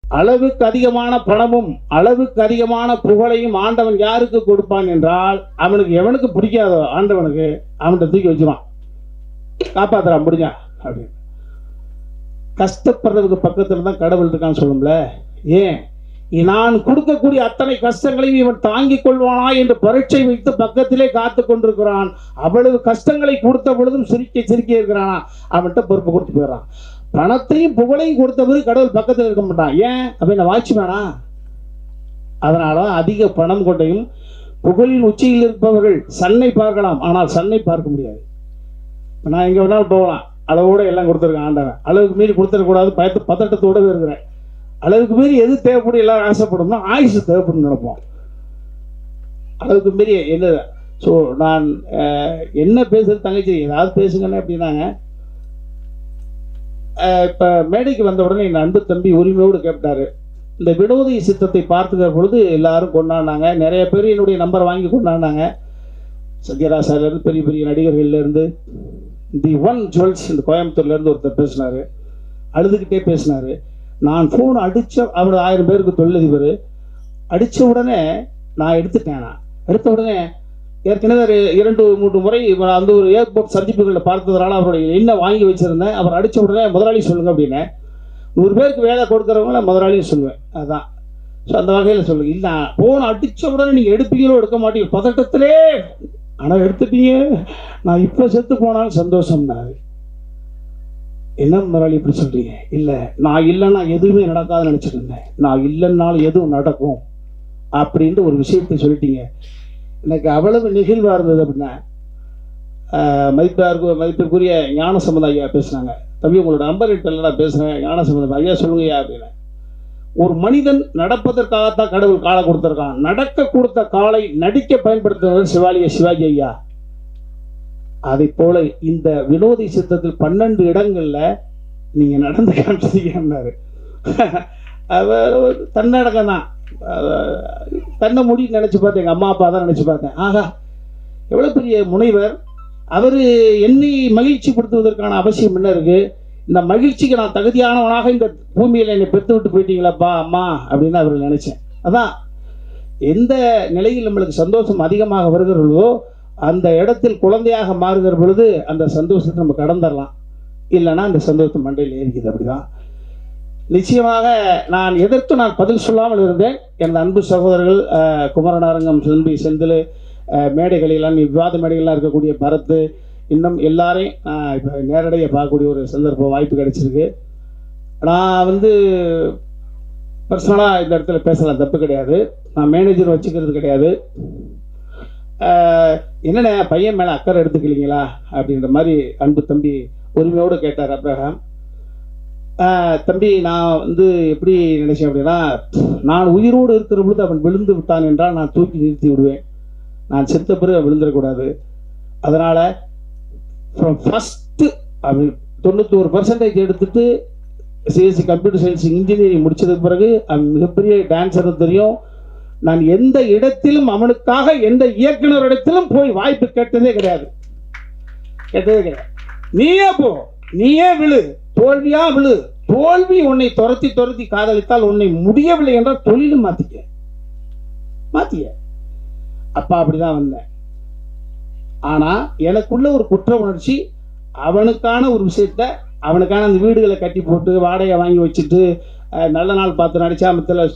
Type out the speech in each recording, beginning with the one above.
அளவுக்கு அதிகமான பணமும் அளவுக்கு அதிகமான புகழையும் ஆண்டவன் யாருக்கு கொடுப்பான் என்றால் அவனுக்கு எவனுக்கு பிடிக்காதோ ஆண்டவனுக்கு அவன்கிட்ட தூக்கி வச்சுருவான் காப்பாத்துறான் முடிஞ்சா அப்படின்னு கஷ்டப்படுறதுக்கு பக்கத்தில் தான் கடவுள் இருக்கான்னு சொல்லும்ல ஏன் நான் கொடுக்கக்கூடிய அத்தனை கஷ்டங்களையும் இவன் தாங்கிக் கொள்வானா என்று பரீட்சை வைத்து பக்கத்திலே காத்து கொண்டிருக்கிறான் அவ்வளவு கஷ்டங்களை கொடுத்த பொழுதும் சிரிக்க சிரிக்க இருக்கிறானா அவன்கிட்ட பொறுப்பு கொடுத்து போயிடறான் பணத்தையும் புகழையும் கொடுத்தபோது கடவுள் பக்கத்தில் இருக்க மாட்டான் ஏன் அப்படின்னு வாட்ச்மேனா அதனால தான் அதிக பணம் கொண்டையும் புகழின் உச்சியில் இருப்பவர்கள் சன்னை பார்க்கலாம் ஆனால் சன்னை பார்க்க முடியாது இப்ப நான் எங்கே வேணாலும் போகலாம் அளவோட எல்லாம் கொடுத்துருக்கேன் ஆண்டவன் அளவுக்கு மீறி கொடுத்துடக்கூடாது பயத்து பதட்டத்தோட இருக்கிறேன் அளவுக்கு மீறி எது தேவைப்படும் எல்லாரும் ஆசைப்படும்னா ஆயுசு தேவைப்படும் நினைப்போம் அளவுக்கு மீறி என்ன ஸோ நான் அஹ், என்ன பேசுறது தங்கச்சி ஏதாவது பேசுங்கன்னு அப்படின்னாங்க இப்போ மேடைக்கு வந்த உடனே என் அன்பு தம்பி உரிமையோடு கேட்டாரு இந்த வினோதி சித்தத்தை பார்த்துக்கிற பொழுது எல்லாரும் கொண்டாடினாங்க நிறைய பேர் என்னுடைய நம்பர் வாங்கி கொண்டாடினாங்க சத்யராஜாலேருந்து பெரிய பெரிய நடிகர்கள்லேருந்து தி ஒன் ஜுவல்ஸ் இந்த கோயம்புத்தூர்லேருந்து ஒருத்தர் பேசினார் அழுதுகிட்டே பேசினார் நான் ஃபோன் அடித்த அவர் ஆயிரம் பேருக்கு தொழிலதிபர் அடித்த உடனே நான் எடுத்துட்டேன் நான் எடுத்த உடனே ஏற்கனவே ஒரு இரண்டு மூன்று முறை இவர் அந்த ஒரு ஏர்போர்ட் சந்திப்புகளில் பார்த்ததுனால அவருடைய என்ன வாங்கி வச்சுருந்தேன் அவர் அடித்த உடனே முதலாளி சொல்லுங்க அப்படின்னேன் நூறு பேருக்கு வேலை கொடுக்குறவங்கள முதலாளியும் சொல்லுவேன் அதுதான் ஸோ அந்த வகையில் சொல்லுங்க இல்லை ஃபோன் அடித்த உடனே நீங்கள் எடுப்பீங்களோ எடுக்க மாட்டீங்க பதட்டத்திலே ஆனால் எடுத்துட்டீங்க நான் இப்போ செத்து போனாலும் சந்தோஷம்னாரு என்ன முதலாளி இப்படி சொல்றீங்க இல்லை நான் இல்லைன்னா எதுவுமே நடக்காதுன்னு நினச்சிட்டு இருந்தேன் நான் இல்லைன்னாலும் எதுவும் நடக்கும் அப்படின்ட்டு ஒரு விஷயத்தை சொல்லிட்டீங்க எனக்கு அவ்வளவு நெகிழ்வாக இருந்தது அப்படின்னா ஆஹ், மதிப்பாருக்கு மதிப்பிற்குரிய ஞான சம்பந்த ஐயா பேசுனாங்க தம்பி உங்களோட நம்பர் எடுத்துல நான் பேசுகிறேன் ஞான சம்பந்தம் ஐயா சொல்லுங்க ஐயா அப்படின்னு ஒரு மனிதன் நடப்பதற்காகத்தான் கடவுள் காலை கொடுத்துருக்கான் நடக்க கொடுத்த காலை நடிக்க பயன்படுத்துவது சிவாலிய சிவாஜி ஐயா அதை போல இந்த வினோதி சித்தத்தில் பன்னெண்டு இடங்கள்ல நீங்க நடந்து காமிச்சீங்கன்னாரு அவர் ஒரு தன்னடக்கம் தான் தன்னை முடி நினைச்சு பார்த்தேன் எங்க அம்மா அப்பா தான் நினைச்சு பார்த்தேன் ஆகா எவ்வளவு பெரிய முனைவர் அவர் என்னை மகிழ்ச்சி படுத்துவதற்கான அவசியம் என்ன இருக்கு இந்த மகிழ்ச்சிக்கு நான் தகுதியானவனாக இந்த பூமியில் என்னை பெற்று விட்டு போயிட்டீங்களாப்பா அம்மா அப்படின்னு அவர் நினைச்சேன் அதான் எந்த நிலையில் நம்மளுக்கு சந்தோஷம் அதிகமாக வருகிறதோ அந்த இடத்தில் குழந்தையாக மாறுகிற பொழுது அந்த சந்தோஷத்தை நம்ம கடந்துடலாம் இல்லைன்னா அந்த சந்தோஷத்தை மண்டையில் ஏறிக்குது அப்படிதான் நிச்சயமாக நான் எதற்கு நான் பதில் சொல்லாமல் இருந்தேன் எனது அன்பு சகோதரர்கள் அஹ், குமரனாரங்கம் செல்வி செந்தில் அஹ், மேடைகளிலாம் விவாத மேடைகள்லாம் இருக்கக்கூடிய பரத்து இன்னும் எல்லாரையும் இப்போ நேரடியாக பார்க்கக்கூடிய ஒரு சந்தர்ப்பம் வாய்ப்பு கிடைச்சிருக்கு நான் வந்து பர்சனலாக இந்த இடத்துல பேசலாம் தப்பு கிடையாது நான் மேனேஜர் வச்சுக்கிறது கிடையாது ஆஹ் என்னண்ணே பையன் மேலே அக்கறை எடுத்துக்கலீங்களா அப்படின்ற மாதிரி அன்பு தம்பி உரிமையோடு கேட்டார் அப்ரஹாம் ஆஹ் தம்பி நான் வந்து எப்படி நினைச்சேன் அப்படின்னா நான் உயிரோடு இருக்கிற பொழுது அவன் விழுந்து விட்டான் என்றால் நான் தூக்கி நிறுத்தி விடுவேன் நான் செத்த பிறகு அவன் விழுந்துடக்கூடாது அதனால் ஃப்ரம் ஃபஸ்ட்டு அவன் தொண்ணூத்தோரு பர்சன்டேஜ் எடுத்துட்டு சிஎஸ்சி கம்ப்யூட்டர் சயின்ஸ் இன்ஜினியரிங் முடிச்சதுக்கு பிறகு அவன் மிகப்பெரிய டான்ஸர் தெரியும் நான் எந்த இடத்திலும் அவனுக்காக எந்த இயக்குனரிடத்திலும் போய் வாய்ப்பு கேட்டதே கிடையாது கேட்டதே கிடையாது நீயே போ நீயே விழு தோல்வியா விழு தோல்வி உன்னை துரத்தி துரத்தி காதலித்தால் உன்னை முடியவில்லை என்றால் தொழிலும் மாத்திக்க மாத்திக்க அப்பா அப்படிதான் வந்தேன் ஆனா எனக்குள்ள ஒரு குற்ற உணர்ச்சி அவனுக்கான ஒரு விஷயத்த அவனுக்கான அந்த வீடுகளை கட்டி போட்டு வாடகை வாங்கி வச்சுட்டு அஹ், நல்ல நாள் பார்த்து நடிச்சா மத்தில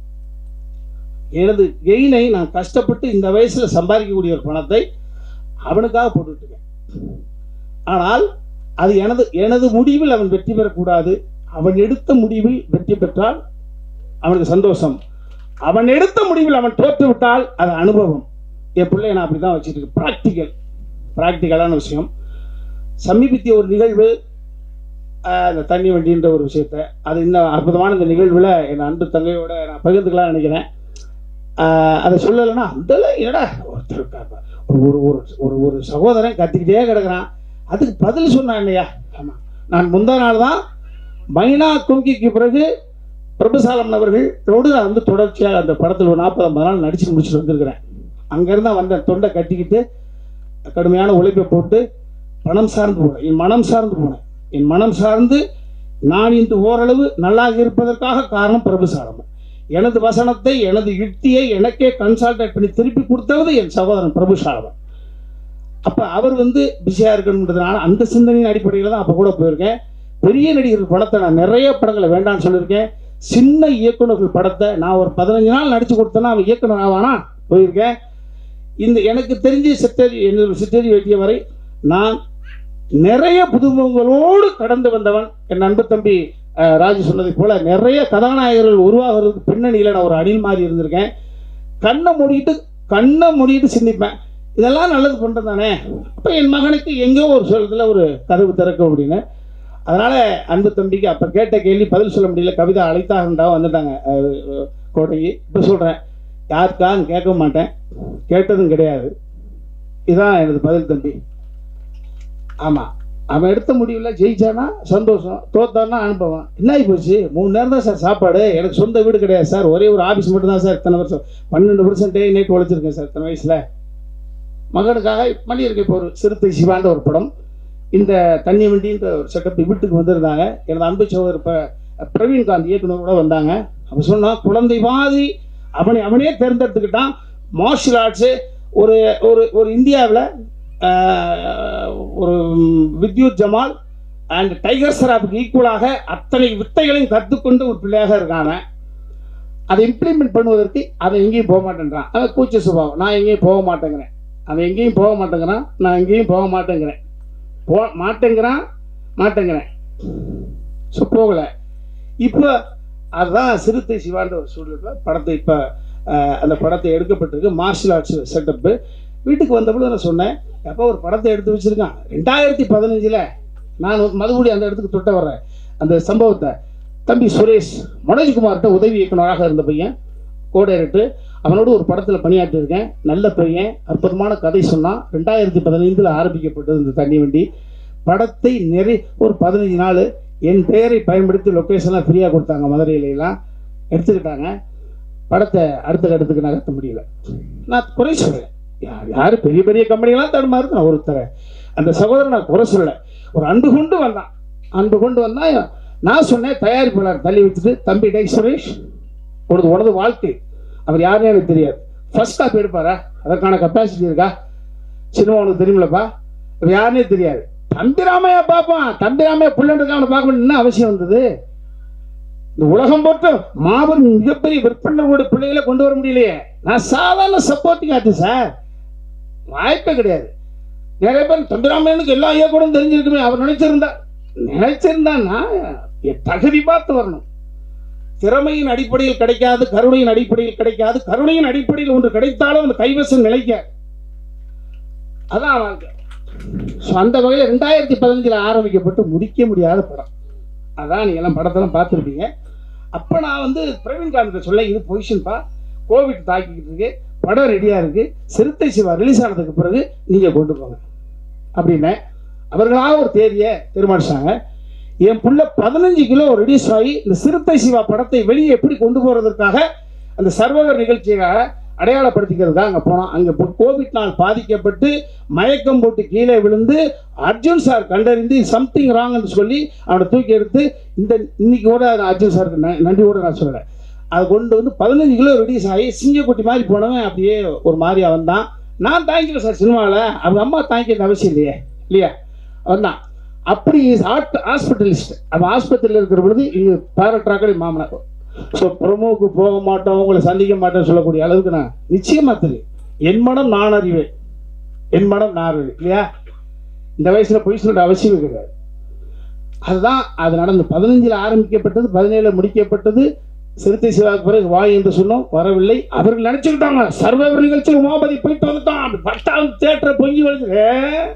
எனது கெயினை நான் கஷ்டப்பட்டு இந்த வயசுல சம்பாதிக்கக்கூடிய ஒரு பணத்தை அவனுக்காக போட்டுட்டு இருக்கேன் ஆனால் அது எனது எனது முடிவில் அவன் வெற்றி பெறக்கூடாது அவன் எடுத்த முடிவில் வெற்றி பெற்றால் அவனுக்கு சந்தோஷம் அவன் எடுத்த முடிவில் அவன் தோற்று விட்டால் அது அனுபவம் என் பிள்ளைய நான் அப்படி தான் வச்சுருக்கேன் ப்ராக்டிக்கல் ப்ராக்டிக்கலான விஷயம் சமீபத்திய ஒரு நிகழ்வு ஆஹ், அந்த தண்ணி வண்டின்ற ஒரு விஷயத்த அது இன்னும் அற்புதமான இந்த நிகழ்வில் என் அன்பு தங்கையோட நான் பகிர்ந்துக்கலாம்னு நினைக்கிறேன் ஆஹ், அதை சொல்லலைன்னா அதெல்லாம் என்னடா ஒருத்தர் இருக்காப்பா. ஒரு ஒரு ஒரு ஒரு ஒரு சகோதரன் கத்திக்கிட்டே கிடக்குறான் அதுக்கு பதில் சொன்னான் இல்லையா ஆமாம் நான் முந்தா நாள் தான் மைனா கும்கிக்கு பிறகு பிரபுசாலம் அவர்களோடு நான் வந்து தொடர்ச்சியாக அந்த படத்தில் ஒரு நாற்பது ஐம்பது நாள் நடிச்சு முடிச்சுட்டு வந்திருக்கிறேன் அங்கேருந்து தான் வந்தேன் தொண்டை கட்டிக்கிட்டு கடுமையான உழைப்பை போட்டு பணம் சார்ந்து போனேன் என் மனம் சார்ந்து போனேன் என் மனம் சார்ந்து நான் இன்று ஓரளவு நல்லாக இருப்பதற்காக காரணம் பிரபு சாலமன் எனது வசனத்தை எனது யுக்தியை எனக்கே கன்சல்டேட் பண்ணி திருப்பி கொடுத்தது என் சகோதரன் பிரபு சாலமன் அப்போ அவர் வந்து பிஸியாக இருக்கணுன்றதுனால அந்த சிந்தனையின் அடிப்படையில் தான் அப்போ கூட போயிருக்கேன் பெரிய நடிகர்கள் படத்தை நான் நிறைய படங்களை வேண்டாம்னு சொல்லியிருக்கேன் சின்ன இயக்குனர்கள் படத்தை நான் ஒரு பதினஞ்சு நாள் நடித்து கொடுத்தேன்னா அவன் இயக்குனர் ஆவானா போயிருக்கேன் இந்த எனக்கு தெரிஞ்சு சித்தரி என்னோட சித்தரி வெட்டிய வரை நான் நிறைய புதுமுகங்களோடு கடந்து வந்தவன் என் அன்பு தம்பி அஹ், ராஜு சொன்னதைப் போல நிறைய கதாநாயகர்கள் உருவாகிறதுக்கு பின்னணியில் நான் ஒரு அணில் மாதிரி இருந்திருக்கேன் கண்ணை மூடிட்டு கண்ணை மூடிட்டு சிந்திப்பேன் இதெல்லாம் நல்லது பண்ணுறது தானே அப்போ என் மகனுக்கு எங்கேயோ ஒரு சொல்லத்தில் ஒரு கதவு திறக்கும் அப்படின்னு அதனால் அன்பு தம்பிக்கு அப்போ கேட்ட கேள்வி பதில் சொல்ல முடியல கவிதா அழைத்தாகண்டா வந்துட்டாங்க அஹ், கோட்டைக்கு இப்போ சொல்கிறேன் யாருக்கான்னு கேட்க மாட்டேன் கேட்டதும் கிடையாது இதுதான் எனது பதில் தம்பி ஆமாம் அவன் எடுத்த முடிவில் ஜெயிச்சானா சந்தோஷம் தோத்தானா அனுப்புவான் என்ன ஆகி போச்சு மூணு நேரம் தான் சார் சாப்பாடு எனக்கு சொந்த வீடு கிடையாது சார் ஒரே ஒரு ஆஃபீஸ் மட்டும் தான் சார் இத்தனை வருஷம் பன்னெண்டு வருஷம் டே நைட் உழைச்சிருக்கேன் சார் இத்தனை வயசில் மகனுக்காக பண்ணியிருக்கேன் இப்போ ஒரு சிறுத்தை சிவான்ற ஒரு படம் இந்த தண்ணி வண்டின்ற ஒரு செட்டப் வீட்டுக்கு வந்திருந்தாங்க எனது அன்பு சகோதரர் இப்போ பிரவீன்காந்த் இயக்குனரோட வந்தாங்க அவன் சொன்னான் குழந்தை மாதிரி அவனை அவனே தேர்ந்தெடுத்துக்கிட்டான் மார்ஷியல் ஆர்ட்ஸு ஒரு ஒரு ஒரு இந்தியாவில் ஒரு ம், வித்யுத் ஜமால் அண்ட் டைகர் சராப்புக்கு ஈக்குவலாக அத்தனை வித்தைகளையும் கற்றுக்கொண்டு ஒரு பிள்ளையாக இருக்கான் அவன். அதை இம்ப்ளிமெண்ட் பண்ணுவதற்கு அவன் எங்கேயும் போக மாட்டேன்றான் அவன் கூச்ச சுபாவம் நான் எங்கேயும் போக மாட்டேங்கிறேன் அவன் எங்கேயும் போக மாட்டேங்கிறான் நான் எங்கேயும் போக மாட்டேங்கிறேன் போ மாட்டேங்கிறான் மாட்டேங்கிறேன் ஸோ போகலை இப்போ அதுதான் சிறுத்தை சிவான்ற ஒரு சூழலில் படத்தை இப்போ அந்த படத்தை எடுக்கப்பட்டிருக்கு மார்ஷியல் ஆர்ட்ஸ் செட்டப்பு வீட்டுக்கு வந்தபோது நான் சொன்னேன் எப்போ ஒரு படத்தை எடுத்து வச்சுருக்கான் ரெண்டாயிரத்தி பதினஞ்சில் நான் ஒரு மறுபடி அந்த இடத்துக்கு தொட்ட வர்றேன் அந்த சம்பவத்தை தம்பி சுரேஷ் மனோஜ்குமார்கிட்ட உதவி இயக்குனராக இருந்த பையன் கோடைரட்டு அவனோடு ஒரு படத்தில் பணியாற்றியிருக்கேன் நல்ல பையன் அற்புதமான கதை சொன்னான் ரெண்டாயிரத்தி பதினைந்தில் ஆரம்பிக்கப்பட்டது இந்த தண்ணி வண்டி படத்தை நிறைய ஒரு பதினஞ்சு நாள் என் பெயரை பயன்படுத்தி லொக்கேஷன்லாம் ஃப்ரீயாக கொடுத்தாங்க மதுரையிலலாம் எடுத்துக்கிட்டாங்க படத்தை அடுத்த கட்டத்துக்கு நகர்த்த முடியல நான் குறை சொல்கிறேன் யார் யார் பெரிய பெரிய கம்பெனிலாம் தடுமாறுது நான் ஒருத்தரை அந்த சகோதரன் நான் குறை சொல்லலை ஒரு அன்பு கொண்டு வந்தான் அன்பு கொண்டு வந்தான் நான் சொன்னேன் தயாரிப்பாளர் தள்ளி வச்சுட்டு தம்பி டை சுரேஷ் உனது உனது வாழ்க்கை அவர் யாருன்னு எனக்கு தெரியாது ஃபர்ஸ்ட் காப்பி எடுப்பாரா அதற்கான கெப்பாசிட்டி இருக்கா சினிமா உனக்கு தெரியுமில்லப்பா அவர் யாருன்னே தெரியாது தம்பிராமையா பார்ப்பான் தம்பிராமையா புள்ளன்றது அவனை பார்க்க வேண்டிய என்ன அவசியம் வந்தது இந்த உலகம் போட்டு மாபெரும் மிகப்பெரிய விற்பனர்களுடைய பிள்ளைகளை கொண்டு வர முடியலையே நான் சாதாரண சப்போர்ட்டிங் ஆச்சு சார் வாய்ப்பே கிடையாது நிறைய பேர் தம்பிராமையனுக்கு எல்லா இயக்கூடம் தெரிஞ்சிருக்குமே அவர் நினைச்சிருந்தா நினைச்சிருந்தான்னா என் தகுதி பார்த்து வரணும் திறமையின் அடிப்படையில் கிடைக்காது கருணையின் அடிப்படையில் கிடைக்காது கருணையின் அடிப்படையில் ஒன்று கிடைத்தாலும் அந்த கைவசம் நிலைக்காது அதான் வாழ்க்கை ஸோ அந்த வகையில் ரெண்டாயிரத்தி பதினஞ்சில் ஆரம்பிக்கப்பட்டு முடிக்க முடியாத படம் அதான் நீங்க எல்லாம் படத்தெல்லாம் பார்த்துருப்பீங்க அப்போ நான் வந்து பிரவீன்காந்த் சொல்ல இது பொசிஷன்ப்பா கோவிட் தாக்கிக்கிட்டு இருக்கு படம் ரெடியாக இருக்கு சிறுத்தை சிவா ரிலீஸ் ஆனதுக்கு பிறகு நீங்கள் கொண்டு போங்க அப்படின்னேன் அவர்களாக ஒரு தேதியை தீர்மானிச்சாங்க என் புள்ள பதினஞ்சு கிலோ ரெடியூஸ் ஆகி இந்த சிறுத்தை சிவா படத்தை வெளியே எப்படி கொண்டு போகிறதுக்காக அந்த சர்வகர் நிகழ்ச்சியாக அடையாளப்படுத்திக்கிறதுக்காக அங்கே போனோம் அங்கே கோவிட்னால் பாதிக்கப்பட்டு மயக்கம் போட்டு கீழே விழுந்து அர்ஜுன் சார் கண்டறிந்து சம்திங் ராங்னு சொல்லி அவனை தூக்கி எடுத்து இந்த இன்னைக்கு கூட நான் அர்ஜுன் சாருக்கு ந- நன்றி கூட நான் சொல்லலை அதை கொண்டு வந்து பதினஞ்சு கிலோ ரெடியூஸ் ஆகி சிங்கக்குட்டி மாதிரி போனவன் அப்படியே ஒரு மாதிரி அவன் தான் நான் தாங்கிக்கல சார் சினிமாவில் அவங்க அம்மா தாங்கிக்க அவசியம் இல்லையே இல்லையா அவன் தான் அப்படி ஹாஸ்பிட்டலிஸ்ட் அவன் ஆஸ்பத்திரியில் இருக்கிற பொழுது இங்கே பேரட்ராக்களி மாமனார் ஸோ ப்ரொமோவுக்கு போக மாட்டோம் உங்களை சந்திக்க மாட்டோம்னு சொல்லக்கூடிய அளவுக்கு நான் நிச்சயமாக தெரியும் என் மனம் நான் அறிவேன் என் மனம் நான் அறிவேன் இல்லையா இந்த வயசில் பொய் சொல்ற அவசியமே கிடையாது அதுதான் அது நடந்து பதினஞ்சில் ஆரம்பிக்கப்பட்டது பதினேழில் முடிக்கப்பட்டது சிறுத்தை சிவாக்கு பிறகு வாய் என்று சொன்னோம் வரவில்லை அவர்கள் நினைச்சுக்கிட்டாங்க சர்வவர் நிகழ்ச்சியில் உமாபதி போயிட்டு வந்துட்டான் அப்படி பட்டாவது தேட்டரை பொங்கி வருது ஏ,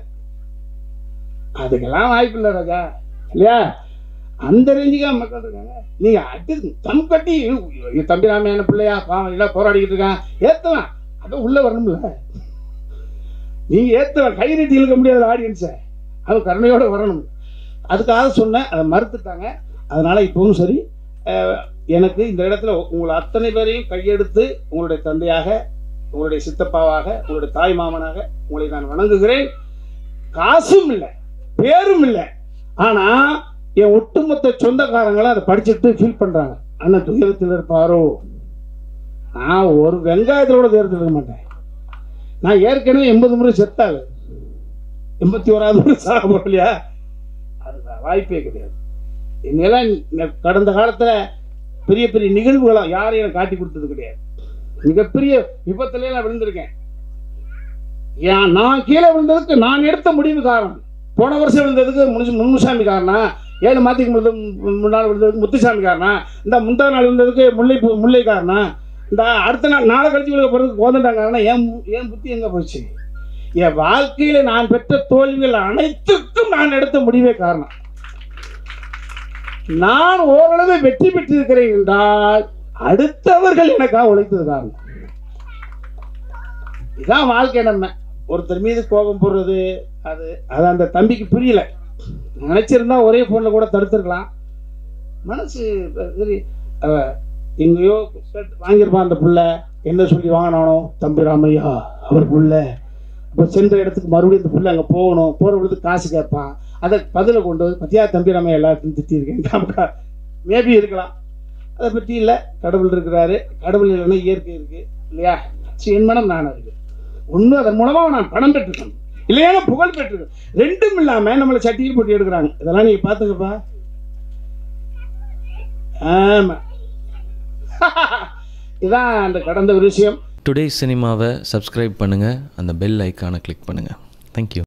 அதுக்கெல்லாம் வாய்ப்பு இல்லை ராஜா இல்லையா அந்த ரேஞ்சுக்கா மக்கள் இருக்காங்க நீங்க அது தம் கட்டி இது தம்பி ராமையான பிள்ளையா பாவம் இல்லை போராடிக்கிட்டு இருக்கான் ஏத்தலாம் அது உள்ள வரணும்ல நீங்க ஏத்தலாம் கை நீட்டி இழுக்க முடியாத ஆடியன்ஸை அது கருணையோட வரணும் அதுக்காக சொன்னேன் அதை மறுத்துட்டாங்க அதனால இப்பவும் சரி அஹ், எனக்கு இந்த இடத்துல உங்களை அத்தனை பேரையும் கையெடுத்து உங்களுடைய தந்தையாக உங்களுடைய சித்தப்பாவாக உங்களுடைய தாய் மாமனாக உங்களை நான் வணங்குகிறேன் காசும் இல்லை பேரும் இல்லை ஆனா என் ஒட்டுமொத்த சொந்தக்காரங்களும் அதை படிச்சுட்டு ஃபீல் பண்ணுறாங்க அண்ணன் துயரத்தில் இருப்பாரோ நான் ஒரு வெங்காயத்தோட துயரத்தில் இருக்க மாட்டேன் நான் ஏற்கனவே எண்பது முறை செத்தாள் எண்பத்தி ஓராவது முறை சாக போகிறோம் இல்லையா அது வாய்ப்பே கிடையாது என்னெல்லாம் ந- கடந்த காலத்தில் பெரிய பெரிய நிகழ்வுகளை யாரையும் எனக்கு காட்டி கொடுத்தது கிடையாது மிகப்பெரிய விபத்துல நான் விழுந்திருக்கேன் ஏன் நான் கீழே விழுந்ததுக்கு நான் எடுத்த முடிவு காரணம் போன வருஷம் விழுந்ததுக்கு முனு முன்னுசாமி காரணம் ஏழு மாதத்துக்கு முன்னாடி முன்னாள் விழுந்ததுக்கு முத்துசாமி காரணம் இந்த முந்தா நாள் விழுந்ததுக்கு முல்லை பூ- முல்லை காரணம் இந்த அடுத்த நாள் நாளை கழிச்சு விழுக போகிறதுக்கு கோதண்டாங்க காரணம் ஏன் ஏன் புத்தி எங்கே போச்சு என் வாழ்க்கையில் நான் பெற்ற தோல்விகள் அனைத்துக்கும் நான் எடுத்த முடிவே காரணம் நான் ஓரளவு வெற்றி பெற்றிருக்கிறேன் என்றால் அடுத்தவர்கள் எனக்காக உழைத்தது காரணம் இதான் வாழ்க்கை நம்ம ஒருத்தர் மீது கோபம் போடுறது அது அது அந்த தம்பிக்கு புரியல நினைச்சிருந்தா ஒரே ஃபோனில் கூட தடுத்துருக்கலாம் மனசு சரி அவ எங்கேயோ shirt வாங்கியிருப்பான் அந்த புள்ள என்ன சொல்லி வாங்கினானோ தம்பி ராமையா அவர் புள்ள இப்போ சென்ற இடத்துக்கு மறுபடியும் இந்த புள்ள அங்கே போகணும் போகிற பொழுது காசு கேட்பான் அதை பதிலை கொண்டு வந்து பத்தியா தம்பி ராமையா எல்லாத்தையும் திட்டியிருக்கேன் மேபி இருக்கலாம் அதை பற்றி இல்லை கடவுள் இருக்கிறாரு கடவுள் இல்லைன்னா இயற்கை இருக்குது இல்லையா சரி, என் மனம் நான் இருக்கு ஒன்று அதன் மூலமாக நான் பணம் பெற்றுக்கணும் இல்லையா புகழ் பெற்றிருக்கேன் ரெண்டும் இல்லாமல் நம்மளை சட்டியில் போட்டு எடுக்கிறாங்க இதெல்லாம் நீங்கள் பார்த்துங்கப்பா ஆமாம் இதான் அந்த கடந்த ஒரு விஷயம் டுடே சினிமாவை சப்ஸ்கிரைப் பண்ணுங்கள் அந்த பெல் ஐக்கானை கிளிக் பண்ணுங்கள் தேங்க்யூ